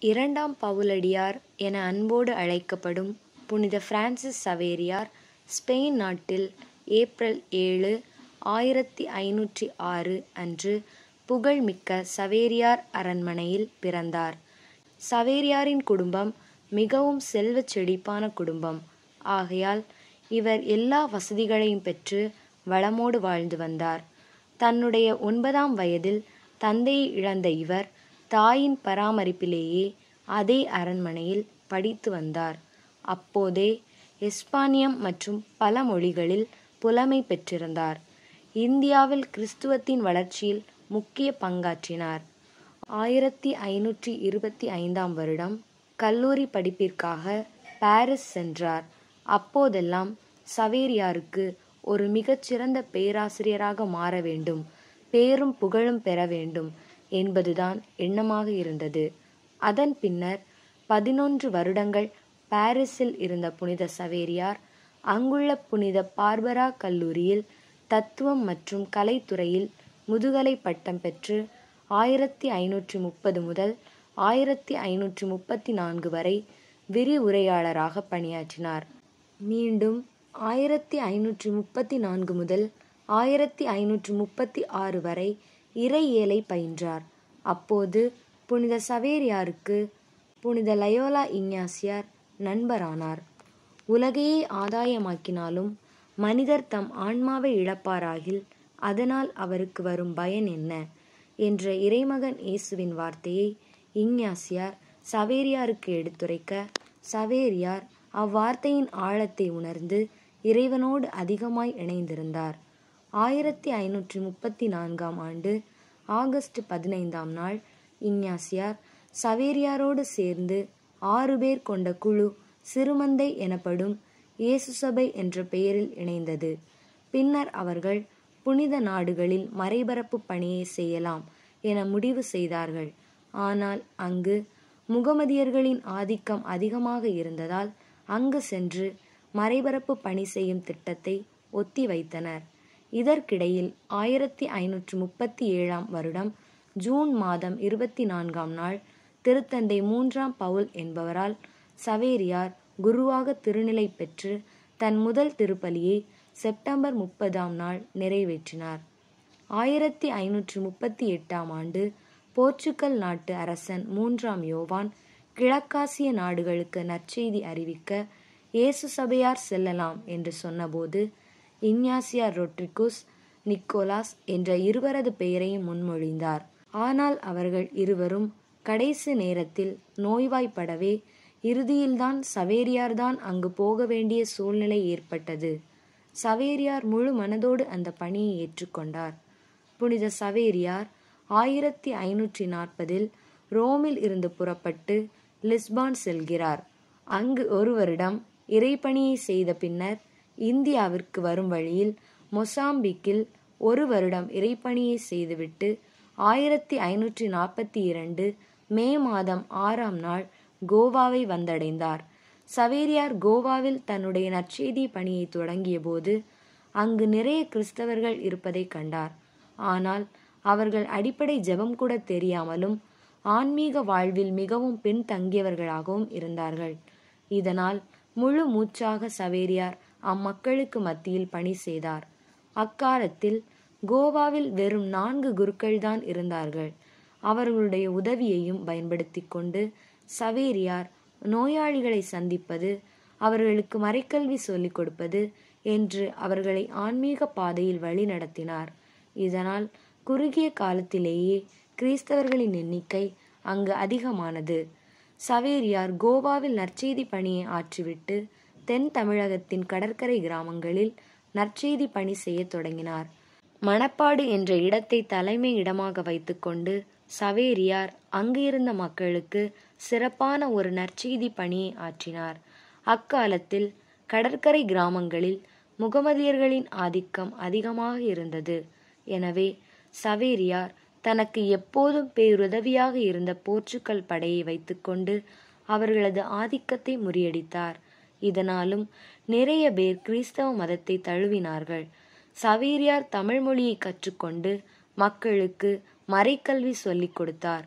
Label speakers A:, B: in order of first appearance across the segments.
A: இரண்டாம் பவுலடியார் என அன்போடு அழைக்கப்படும் புனித பிரான்சிஸ் சவேரியார் ஸ்பெயின் நாட்டில் ஏப்ரல் ஏழு ஆயிரத்தி ஐநூற்றி ஆறு அன்று புகழ்மிக்க சவேரியார் அரண்மனையில் பிறந்தார் சவேரியாரின் குடும்பம் மிகவும் செல்வச் செழிப்பான குடும்பம் ஆகையால் இவர் எல்லா வசதிகளையும் பெற்று வளமோடு வாழ்ந்து வந்தார் தன்னுடைய ஒன்பதாம் வயதில் தந்தையை இழந்த இவர் தாயின் பராமரிப்பிலேயே அதே அரண்மனையில் படித்து வந்தார் அப்போதே எஸ்பானியம் மற்றும் பல மொழிகளில் புலமை பெற்றிருந்தார் இந்தியாவில் கிறிஸ்துவத்தின் வளர்ச்சியில் முக்கிய பங்காற்றினார் ஆயிரத்தி ஐநூற்றி இருபத்தி ஐந்தாம் வருடம் கல்லூரி படிப்பிற்காக பாரிஸ் சென்றார் அப்போதெல்லாம் சவேரியாருக்கு ஒரு மிகச்சிறந்த பேராசிரியராக மாற வேண்டும் பேரும் புகழும் பெற வேண்டும் என்பதுதான் எண்ணமாக இருந்தது அதன் பின்னர் பதினொன்று வருடங்கள் பாரிஸில் இருந்த புனித சவேரியார் அங்குள்ள புனித பார்பரா கல்லூரியில் தத்துவம் மற்றும் கலைத்துறையில் முதுகலை பட்டம் பெற்று ஆயிரத்தி ஐநூற்றி முப்பது முதல் ஆயிரத்தி ஐநூற்றி முப்பத்தி நான்கு வரை விரிவுரையாளராக பணியாற்றினார் மீண்டும் ஆயிரத்தி ஐநூற்றி முப்பத்தி நான்கு முதல் ஆயிரத்தி ஐநூற்றி முப்பத்தி ஆறு வரை இறையியலை பயின்றார் அப்போது புனித சவேரியாருக்கு புனித லயோலா இஞ்ஞாசியார் நண்பரானார் உலகையே ஆதாயமாக்கினாலும் மனிதர் தம் ஆன்மாவை இழப்பாராகில் அதனால் அவருக்கு வரும் பயன் என்ன என்ற இறைமகன் இயேசுவின் வார்த்தையை இஞ்ஞாசியார் சவேரியாருக்கு எடுத்துரைக்க சவேரியார் அவ்வார்த்தையின் ஆழத்தை உணர்ந்து இறைவனோடு அதிகமாய் இணைந்திருந்தார் ஆயிரத்தி ஐநூற்றி முப்பத்தி நான்காம் ஆண்டு ஆகஸ்ட் பதினைந்தாம் நாள் இஞ்ஞாசியார் சவேரியாரோடு சேர்ந்து ஆறு பேர் கொண்ட குழு சிறுமந்தை எனப்படும் இயேசு சபை என்ற பெயரில் இணைந்தது பின்னர் அவர்கள் புனித நாடுகளில் மறைபரப்பு பணியை செய்யலாம் என முடிவு செய்தார்கள் ஆனால் அங்கு முகமதியர்களின் ஆதிக்கம் அதிகமாக இருந்ததால் அங்கு சென்று மறைபரப்பு பணி செய்யும் திட்டத்தை ஒத்தி வைத்தனர் இதற்கிடையில் ஆயிரத்தி ஐநூற்றி முப்பத்தி ஏழாம் வருடம் ஜூன் மாதம் இருபத்தி நான்காம் நாள் திருத்தந்தை மூன்றாம் பவுல் என்பவரால் சவேரியார் குருவாக திருநிலை பெற்று தன் முதல் திருப்பலியை செப்டம்பர் முப்பதாம் நாள் நிறைவேற்றினார் ஆயிரத்தி ஐநூற்றி முப்பத்தி எட்டாம் ஆண்டு போர்ச்சுகல் நாட்டு அரசன் மூன்றாம் யோவான் கிழக்காசிய நாடுகளுக்கு நற்செய்தி அறிவிக்க இயேசு சபையார் செல்லலாம் என்று சொன்னபோது இஞ்ஞாசியார் ரொட்ரிகுஸ் நிக்கோலாஸ் என்ற இருவரது பெயரையும் முன்மொழிந்தார் ஆனால் அவர்கள் இருவரும் கடைசி நேரத்தில் நோய்வாய்ப்படவே இறுதியில்தான் சவேரியார்தான் அங்கு போக வேண்டிய சூழ்நிலை ஏற்பட்டது சவேரியார் முழு மனதோடு அந்த பணியை ஏற்றுக்கொண்டார் புனித சவேரியார் ஆயிரத்தி ஐநூற்றி நாற்பதில் ரோமில் இருந்து புறப்பட்டு லிஸ்பான் செல்கிறார் அங்கு ஒரு வருடம் இறைப்பணியை செய்த பின்னர் இந்தியாவிற்கு வரும் வழியில் மொசாம்பிக்கில் ஒரு வருடம் இறைப்பணியை செய்துவிட்டு ஆயிரத்தி ஐநூற்றி நாற்பத்தி இரண்டு மே மாதம் ஆறாம் நாள் கோவாவை வந்தடைந்தார் சவேரியார் கோவாவில் தன்னுடைய நற்செய்தி பணியை தொடங்கிய போது அங்கு நிறைய கிறிஸ்தவர்கள் இருப்பதை கண்டார் ஆனால் அவர்கள் அடிப்படை ஜெபம் கூட தெரியாமலும் ஆன்மீக வாழ்வில் மிகவும் பின்தங்கியவர்களாகவும் இருந்தார்கள் இதனால் முழு மூச்சாக சவேரியார் அம்மக்களுக்கு மத்தியில் பணி செய்தார் அக்காலத்தில் கோவாவில் வெறும் நான்கு குருக்கள்தான் இருந்தார்கள் அவர்களுடைய உதவியையும் பயன்படுத்தி கொண்டு சவேரியார் நோயாளிகளை சந்திப்பது அவர்களுக்கு மறைக்கல்வி சொல்லிக் கொடுப்பது என்று அவர்களை ஆன்மீக பாதையில் வழி நடத்தினார் இதனால் குறுகிய காலத்திலேயே கிறிஸ்தவர்களின் எண்ணிக்கை அங்கு அதிகமானது சவேரியார் கோவாவில் நற்செய்தி பணியை ஆற்றிவிட்டு தென் தமிழகத்தின் கடற்கரை கிராமங்களில் நற்செய்தி பணி செய்ய தொடங்கினார் மணப்பாடு என்ற இடத்தை தலைமை இடமாக வைத்துக்கொண்டு சவேரியார் அங்கு இருந்த மக்களுக்கு சிறப்பான ஒரு நற்செய்தி பணியை ஆற்றினார் அக்காலத்தில் கடற்கரை கிராமங்களில் முகமதியர்களின் ஆதிக்கம் அதிகமாக இருந்தது எனவே சவேரியார் தனக்கு எப்போதும் பேருதவியாக இருந்த போர்ச்சுகல் படையை வைத்துக்கொண்டு அவர்களது ஆதிக்கத்தை முறியடித்தார் இதனாலும் நிறைய பேர் கிறிஸ்தவ மதத்தை தழுவினார்கள் சவேரியார் தமிழ் மொழியை கற்றுக்கொண்டு மக்களுக்கு மறைக்கல்வி சொல்லிக் கொடுத்தார்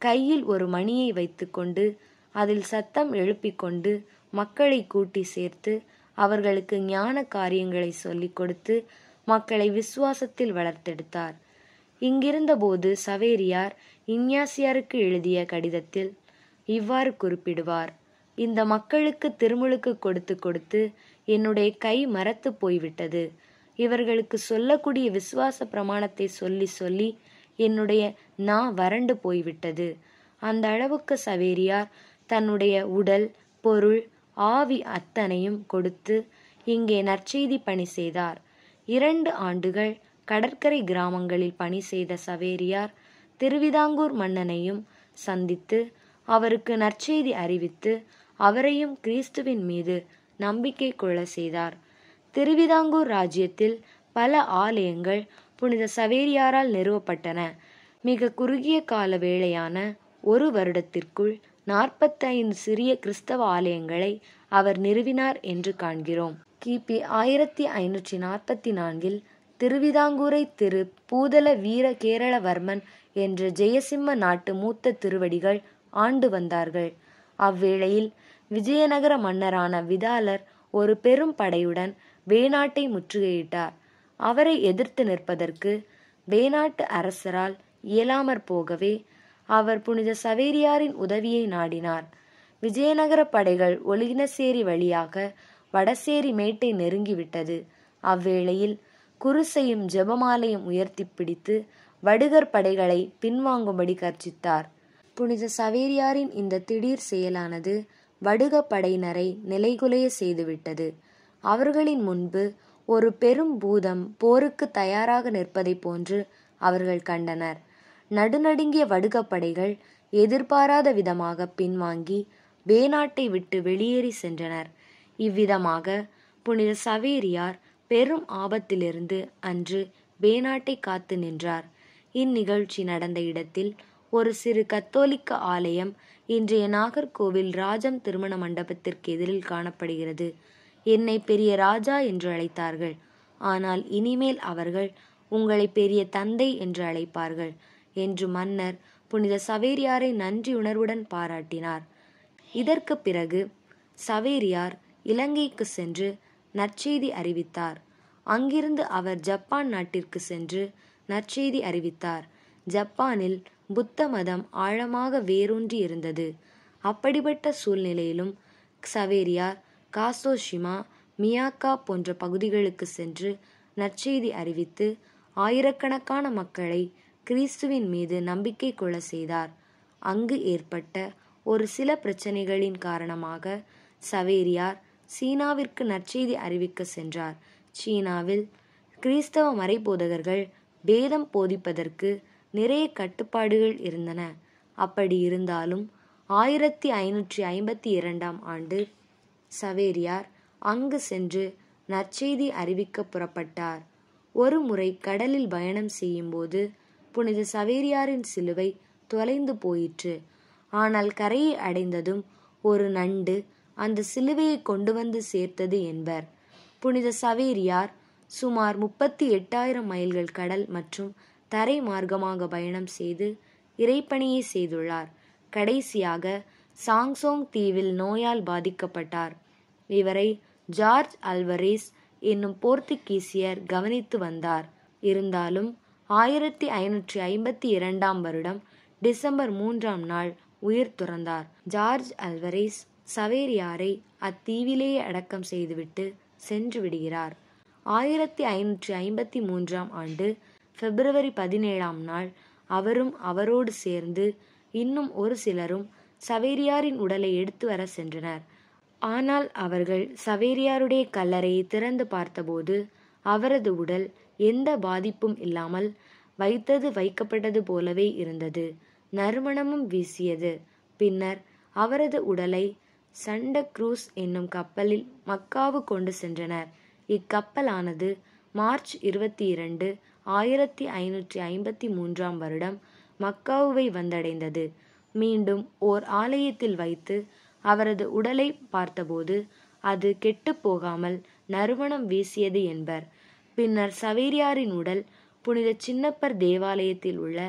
A: கையில் ஒரு மணியை வைத்துக்கொண்டு அதில் சத்தம் எழுப்பிக் கொண்டு மக்களை கூட்டி சேர்த்து அவர்களுக்கு ஞான காரியங்களை சொல்லிக் கொடுத்து மக்களை விசுவாசத்தில் வளர்த்தெடுத்தார் இங்கிருந்தபோது சவேரியார் இஞ்ஞாசியாருக்கு எழுதிய கடிதத்தில் இவ்வாறு குறிப்பிடுவார் இந்த மக்களுக்கு திருமுழுக்கு கொடுத்து கொடுத்து என்னுடைய கை மரத்து போய்விட்டது இவர்களுக்கு சொல்லக்கூடிய விசுவாச பிரமாணத்தை சொல்லி சொல்லி என்னுடைய நா வறண்டு போய்விட்டது அந்த அளவுக்கு சவேரியார் தன்னுடைய உடல் பொருள் ஆவி அத்தனையும் கொடுத்து இங்கே நற்செய்தி பணி செய்தார் இரண்டு ஆண்டுகள் கடற்கரை கிராமங்களில் பணி செய்த சவேரியார் திருவிதாங்கூர் மன்னனையும் சந்தித்து அவருக்கு நற்செய்தி அறிவித்து அவரையும் கிறிஸ்துவின் மீது நம்பிக்கை கொள்ள செய்தார் திருவிதாங்கூர் ராஜ்யத்தில் பல ஆலயங்கள் புனித சவேரியாரால் நிறுவப்பட்டன மிக குறுகிய கால வேளையான ஒரு வருடத்திற்குள் நாற்பத்தைந்து சிறிய கிறிஸ்தவ ஆலயங்களை அவர் நிறுவினார் என்று காண்கிறோம் கிபி ஆயிரத்தி ஐநூற்றி நாற்பத்தி நான்கில் திருவிதாங்கூரை திரு பூதல வீர கேரளவர்மன் என்ற ஜெயசிம்ம நாட்டு மூத்த திருவடிகள் ஆண்டு வந்தார்கள் அவ்வேளையில் விஜயநகர மன்னரான விதாலர் ஒரு பெரும் படையுடன் வேணாட்டை முற்றுகையிட்டார் அவரை எதிர்த்து நிற்பதற்கு வேணாட்டு அரசரால் இயலாமற் போகவே அவர் புனித சவேரியாரின் உதவியை நாடினார் விஜயநகர படைகள் ஒலினசேரி வழியாக வடசேரி மேட்டை நெருங்கிவிட்டது அவ்வேளையில் குருசையும் ஜெபமாலையும் உயர்த்தி பிடித்து வடுகர் படைகளை பின்வாங்கும்படி கர்ச்சித்தார் புனித சவேரியாரின் இந்த திடீர் செயலானது வடுக படையினரை நிலைகுலைய செய்துவிட்டது அவர்களின் முன்பு ஒரு பெரும் பூதம் போருக்கு தயாராக நிற்பதைப் போன்று அவர்கள் கண்டனர் நடுநடுங்கிய வடுகப்படைகள் எதிர்பாராத விதமாக பின்வாங்கி வேநாட்டை விட்டு வெளியேறி சென்றனர் இவ்விதமாக புனித சவேரியார் பெரும் ஆபத்திலிருந்து அன்று வேநாட்டை காத்து நின்றார் இந்நிகழ்ச்சி நடந்த இடத்தில் ஒரு சிறு கத்தோலிக்க ஆலயம் இன்றைய நாகர்கோவில் ராஜம் திருமண மண்டபத்திற்கு எதிரில் காணப்படுகிறது என்னை பெரிய ராஜா என்று அழைத்தார்கள் ஆனால் இனிமேல் அவர்கள் உங்களை பெரிய தந்தை என்று அழைப்பார்கள் என்று மன்னர் புனித சவேரியாரை நன்றி உணர்வுடன் பாராட்டினார் இதற்கு பிறகு சவேரியார் இலங்கைக்கு சென்று நற்செய்தி அறிவித்தார் அங்கிருந்து அவர் ஜப்பான் நாட்டிற்கு சென்று நற்செய்தி அறிவித்தார் ஜப்பானில் புத்த மதம் ஆழமாக வேரூன்றி இருந்தது அப்படிப்பட்ட சூழ்நிலையிலும் சவேரியார் காசோஷிமா மியாக்கா போன்ற பகுதிகளுக்கு சென்று நற்செய்தி அறிவித்து ஆயிரக்கணக்கான மக்களை கிறிஸ்துவின் மீது நம்பிக்கை கொள்ள செய்தார் அங்கு ஏற்பட்ட ஒரு சில பிரச்சனைகளின் காரணமாக சவேரியார் சீனாவிற்கு நற்செய்தி அறிவிக்க சென்றார் சீனாவில் கிறிஸ்தவ மறைபோதகர்கள் வேதம் போதிப்பதற்கு நிறைய கட்டுப்பாடுகள் இருந்தன அப்படி இருந்தாலும் ஆயிரத்தி ஐநூற்றி ஐம்பத்தி இரண்டாம் ஆண்டு சவேரியார் அங்கு சென்று நற்செய்தி அறிவிக்க புறப்பட்டார் ஒரு முறை கடலில் பயணம் செய்யும்போது புனித சவேரியாரின் சிலுவை தொலைந்து போயிற்று ஆனால் கரையை அடைந்ததும் ஒரு நண்டு அந்த சிலுவையை கொண்டு வந்து சேர்த்தது என்பர் புனித சவேரியார் சுமார் முப்பத்தி எட்டாயிரம் மைல்கள் கடல் மற்றும் தரை மார்க்கமாக பயணம் செய்து இறைப்பணியை செய்துள்ளார் கடைசியாக சாங்சோங் தீவில் நோயால் பாதிக்கப்பட்டார் இவரை ஜார்ஜ் அல்வரேஸ் என்னும் போர்த்துகீசியர் கவனித்து வந்தார் இருந்தாலும் ஆயிரத்தி ஐநூற்றி ஐம்பத்தி இரண்டாம் வருடம் டிசம்பர் மூன்றாம் நாள் உயிர் துறந்தார் ஜார்ஜ் அல்வரேஸ் சவேரியாரை அத்தீவிலேயே அடக்கம் செய்துவிட்டு சென்று விடுகிறார் ஆயிரத்தி ஐநூற்றி ஐம்பத்தி மூன்றாம் ஆண்டு பிப்ரவரி பதினேழாம் நாள் அவரும் அவரோடு சேர்ந்து இன்னும் ஒரு சிலரும் சவேரியாரின் உடலை எடுத்து வர சென்றனர் ஆனால் அவர்கள் சவேரியாருடைய கல்லறையை திறந்து பார்த்தபோது அவரது உடல் எந்த பாதிப்பும் இல்லாமல் வைத்தது வைக்கப்பட்டது போலவே இருந்தது நறுமணமும் வீசியது பின்னர் அவரது உடலை சண்ட குரூஸ் என்னும் கப்பலில் மக்காவு கொண்டு சென்றனர் இக்கப்பலானது மார்ச் இருபத்தி இரண்டு ஆயிரத்தி ஐநூற்றி ஐம்பத்தி மூன்றாம் வருடம் மக்காவுவை வந்தடைந்தது மீண்டும் ஓர் ஆலயத்தில் வைத்து அவரது உடலை பார்த்தபோது அது கெட்டுப் போகாமல் நறுமணம் வீசியது என்பர் பின்னர் சவேரியாரின் உடல் புனித சின்னப்பர் தேவாலயத்தில் உள்ள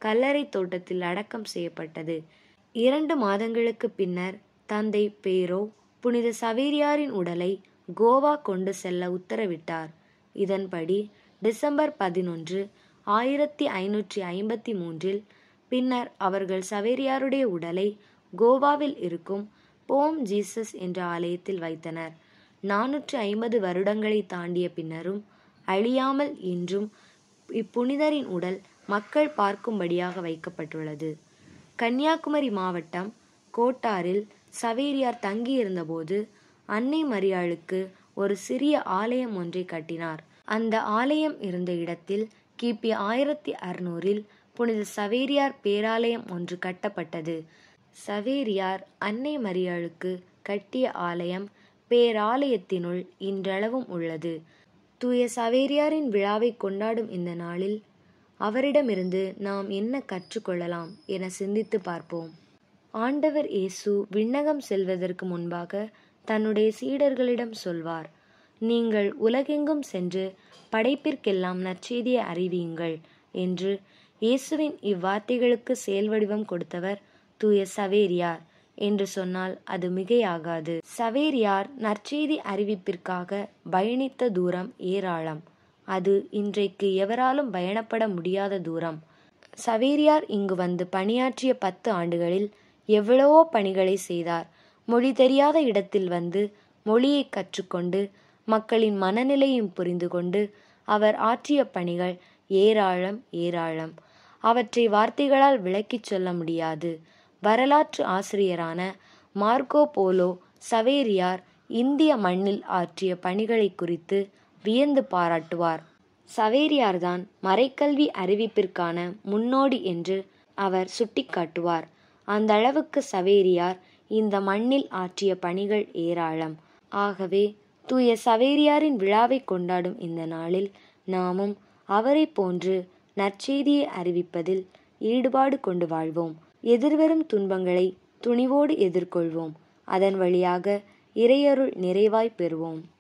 A: கல்லறை தோட்டத்தில் அடக்கம் செய்யப்பட்டது இரண்டு மாதங்களுக்கு பின்னர் தந்தை பேரோ புனித சவேரியாரின் உடலை கோவா கொண்டு செல்ல உத்தரவிட்டார் இதன்படி டிசம்பர் பதினொன்று ஆயிரத்தி ஐநூற்றி ஐம்பத்தி மூன்றில் பின்னர் அவர்கள் சவேரியாருடைய உடலை கோவாவில் இருக்கும் போம் ஜீசஸ் என்ற ஆலயத்தில் வைத்தனர் நானூற்று ஐம்பது வருடங்களை தாண்டிய பின்னரும் அழியாமல் இன்றும் இப்புனிதரின் உடல் மக்கள் பார்க்கும்படியாக வைக்கப்பட்டுள்ளது கன்னியாகுமரி மாவட்டம் கோட்டாரில் சவேரியார் தங்கியிருந்தபோது அன்னை மரியாளுக்கு ஒரு சிறிய ஆலயம் ஒன்றை கட்டினார் அந்த ஆலயம் இருந்த இடத்தில் கிபி ஆயிரத்தி அறுநூறில் புனித சவேரியார் பேராலயம் ஒன்று கட்டப்பட்டது சவேரியார் அன்னை மரியாளுக்கு கட்டிய ஆலயம் பேராலயத்தினுள் இன்றளவும் உள்ளது தூய சவேரியாரின் விழாவை கொண்டாடும் இந்த நாளில் அவரிடமிருந்து நாம் என்ன கற்றுக்கொள்ளலாம் என சிந்தித்து பார்ப்போம் ஆண்டவர் இயேசு விண்ணகம் செல்வதற்கு முன்பாக தன்னுடைய சீடர்களிடம் சொல்வார் நீங்கள் உலகெங்கும் சென்று படைப்பிற்கெல்லாம் நற்செய்தியை அறிவியுங்கள் என்று இயேசுவின் இவ்வார்த்தைகளுக்கு செயல் வடிவம் கொடுத்தவர் தூய சவேரியார் என்று சொன்னால் அது மிகையாகாது சவேரியார் நற்செய்தி அறிவிப்பிற்காக பயணித்த தூரம் ஏராளம் அது இன்றைக்கு எவராலும் பயணப்பட முடியாத தூரம் சவேரியார் இங்கு வந்து பணியாற்றிய பத்து ஆண்டுகளில் எவ்வளவோ பணிகளை செய்தார் மொழி தெரியாத இடத்தில் வந்து மொழியை கற்றுக்கொண்டு மக்களின் மனநிலையும் புரிந்து கொண்டு அவர் ஆற்றிய பணிகள் ஏராளம் ஏராளம் அவற்றை வார்த்தைகளால் விளக்கிச் சொல்ல முடியாது வரலாற்று ஆசிரியரான மார்கோ போலோ சவேரியார் இந்திய மண்ணில் ஆற்றிய பணிகளை குறித்து வியந்து பாராட்டுவார் சவேரியார்தான் மறைக்கல்வி அறிவிப்பிற்கான முன்னோடி என்று அவர் சுட்டிக்காட்டுவார் அந்த அளவுக்கு சவேரியார் இந்த மண்ணில் ஆற்றிய பணிகள் ஏராளம் ஆகவே தூய சவேரியாரின் விழாவை கொண்டாடும் இந்த நாளில் நாமும் அவரை போன்று நற்செய்தியை அறிவிப்பதில் ஈடுபாடு கொண்டு வாழ்வோம் எதிர்வரும் துன்பங்களை துணிவோடு எதிர்கொள்வோம் அதன் வழியாக இறையருள் நிறைவாய் பெறுவோம்